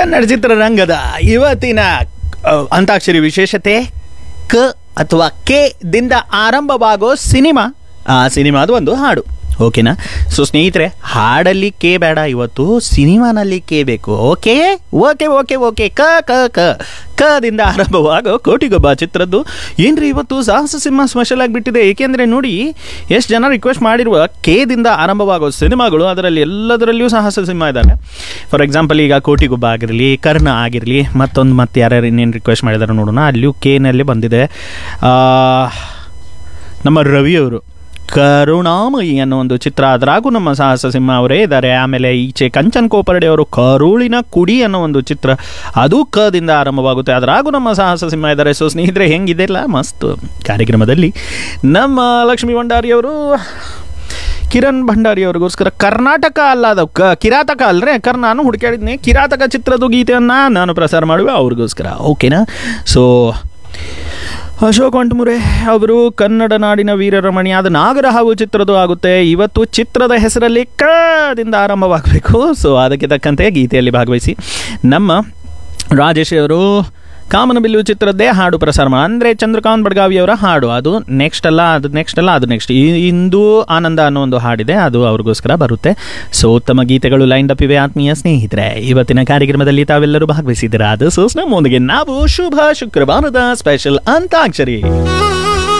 ಕನ್ನಡ ಚಿತ್ರರಂಗದ ಇವತ್ತಿನ ಅ, ಅಂತಾಕ್ಷರಿ ವಿಶೇಷತೆ ಕ ಅಥವಾ ಕೆ ದಿಂದ ಆರಂಭವಾಗೋ ಸಿನಿಮಾ ಆ ಸಿನಿಮಾದ ಒಂದು ಹಾಡು ಓಕೆನಾ ಸೊ ಸ್ನೇಹಿತರೆ ಹಾಡಲ್ಲಿ ಕೆ ಬೇಡ ಇವತ್ತು ಸಿನಿಮಾನಲ್ಲಿ ಕೆ ಬೇಕು ಓಕೆ ಓಕೆ ಓಕೆ ಓಕೆ ಕ ಕ ಕ ಕದಿಂದ ಆರಂಭವಾಗೋ ಕೋಟಿಗೊಬ್ಬ ಚಿತ್ರದ್ದು ಏನ್ರಿ ಇವತ್ತು ಸಾಹಸ ಸಿಂಹ ಸ್ಪೆಷಲ್ ಆಗಿಬಿಟ್ಟಿದೆ ಏಕೆಂದರೆ ನೋಡಿ ಎಷ್ಟು ಜನ ರಿಕ್ವೆಸ್ಟ್ ಮಾಡಿರುವ ಕೇದಿಂದ ಆರಂಭವಾಗೋ ಸಿನಿಮಾಗಳು ಅದರಲ್ಲಿ ಎಲ್ಲದರಲ್ಲಿಯೂ ಸಾಹಸ ಸಿಂಹ ಇದ್ದಾವೆ ಫಾರ್ ಎಕ್ಸಾಂಪಲ್ ಈಗ ಕೋಟಿಗೊಬ್ಬ ಆಗಿರಲಿ ಕರ್ಣ ಆಗಿರಲಿ ಮತ್ತೊಂದು ಮತ್ತೆ ಯಾರ್ಯಾರು ಇನ್ನೇನು ರಿಕ್ವೆಸ್ಟ್ ಮಾಡಿದಾರೆ ನೋಡೋಣ ಅಲ್ಲಿಯೂ ಕೇನಲ್ಲಿ ಬಂದಿದೆ ಆ, ನಮ್ಮ ರವಿಯವರು ಕರುಣಾಮಯಿ ಅನ್ನೋ ಒಂದು ಚಿತ್ರ ಅದರಾಗೂ ನಮ್ಮ ಸಾಹಸ ಸಿಂಹ ಅವರೇ ಇದ್ದಾರೆ ಆಮೇಲೆ ಈಚೆ ಕಂಚನ್ ಕೋಪರ್ಡೆ ಅವರು ಕರುಳಿನ ಕುಡಿ ಅನ್ನೋ ಒಂದು ಚಿತ್ರ ಅದು ಕದಿಂದ ಆರಂಭವಾಗುತ್ತೆ ಅದರಾಗೂ ನಮ್ಮ ಸಾಹಸ ಸಿಂಹ ಇದ್ದಾರೆ ಸೊ ಸ್ನೇಹಿತರೆ ಹೆಂಗಿದೆಲ್ಲ ಮಸ್ತ್ ಕಾರ್ಯಕ್ರಮದಲ್ಲಿ ನಮ್ಮ ಲಕ್ಷ್ಮೀ ಭಂಡಾರಿಯವರು ಕಿರಣ್ ಭಂಡಾರಿ ಅವ್ರಿಗೋಸ್ಕರ ಕರ್ನಾಟಕ ಅಲ್ಲ ಅದು ಕ ಕಿರಾತಕ ಅಲ್ರೇ ಕರ್ ನಾನು ಹುಡುಕಾಡಿದ್ನಿ ಕಿರಾತಕ ಚಿತ್ರದ ಗೀತೆಯನ್ನು ನಾನು ಪ್ರಸಾರ ಮಾಡುವೆ ಅವ್ರಿಗೋಸ್ಕರ ಓಕೆನಾ ಸೊ ಅಶೋಕ್ ಅಂಟಮುರೆ ಅವರು ಕನ್ನಡ ನಾಡಿನ ವೀರರಮಣಿಯಾದ ನಾಗರಹಾವು ಚಿತ್ರದ್ದು ಆಗುತ್ತೆ ಇವತ್ತು ಚಿತ್ರದ ಹೆಸರಲ್ಲಿ ಕದಿಂದ ಆರಂಭವಾಗಬೇಕು ಸೊ ಅದಕ್ಕೆ ತಕ್ಕಂತೆ ಗೀತೆಯಲ್ಲಿ ಭಾಗವಹಿಸಿ ನಮ್ಮ ರಾಜೇಶ್ ಅವರು ಕಾಮನಬಿಲ್ಲು ಚಿತ್ರದ್ದೇ ಹಾಡು ಪ್ರಸಾರ ಮಾಡಿ ಅಂದರೆ ಚಂದ್ರಕಾಂತ್ ಬಡ್ಗಾವಿಯವರ ಹಾಡು ಅದು ನೆಕ್ಸ್ಟ್ ಅಲ್ಲ ಅದು ನೆಕ್ಸ್ಟ್ ಅಲ್ಲ ಅದು ನೆಕ್ಸ್ಟ್ ಇಂದು ಆನಂದ ಅನ್ನೋ ಒಂದು ಹಾಡಿದೆ ಅದು ಅವ್ರಿಗೋಸ್ಕರ ಬರುತ್ತೆ ಸೊ ಉತ್ತಮ ಗೀತೆಗಳು ಲೈನ್ ಅಪ್ ಇವೆ ಆತ್ಮೀಯ ಸ್ನೇಹಿತರೆ ಇವತ್ತಿನ ಕಾರ್ಯಕ್ರಮದಲ್ಲಿ ತಾವೆಲ್ಲರೂ ಭಾಗವಹಿಸಿದ್ದೀರಾ ಅದು ಸೊ ನಮ್ಮೊಂದಿಗೆ ನಾವು ಶುಭ ಶುಕ್ರವಾರದ ಸ್ಪೆಷಲ್ ಅಂತಾಕ್ಷರಿ